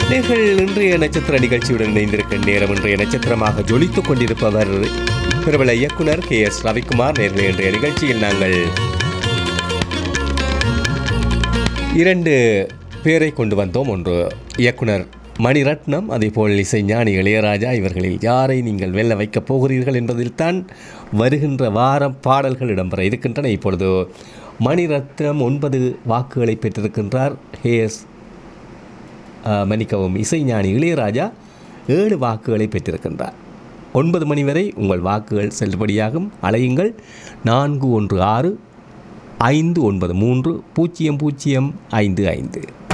நீங்கள் இன்றைய நட்சத்திர நிகழ்ச்சியுடன் இணைந்திருக்கும் நேரம் இன்றைய நட்சத்திரமாக ஜொலித்துக் கொண்டிருப்பவர் பிரபல இயக்குனர் கே எஸ் ரவிக்குமார் நேரில் இன்றைய நிகழ்ச்சியில் நாங்கள் இரண்டு பேரை கொண்டு வந்தோம் ஒன்று இயக்குனர் மணிரத்னம் அதேபோல் இசைஞானி இளையராஜா இவர்களில் யாரை நீங்கள் வெல்ல வைக்கப் போகிறீர்கள் என்பதில்தான் வருகின்ற வாரம் பாடல்கள் இடம்பெற இருக்கின்றன இப்பொழுது மணிரத்னம் ஒன்பது வாக்குகளை பெற்றிருக்கின்றார் ஹேஎஸ் மன்னிக்கவும் இசைஞானி இளையராஜா ஏழு வாக்குகளை பெற்றிருக்கின்றார் ஒன்பது மணி வரை உங்கள் வாக்குகள் செல்லுபடியாகும் அலையுங்கள் நான்கு ஒன்று ஆறு ஐந்து ஒன்பது மூன்று பூஜ்ஜியம் பூஜ்ஜியம் ஐந்து ஐந்து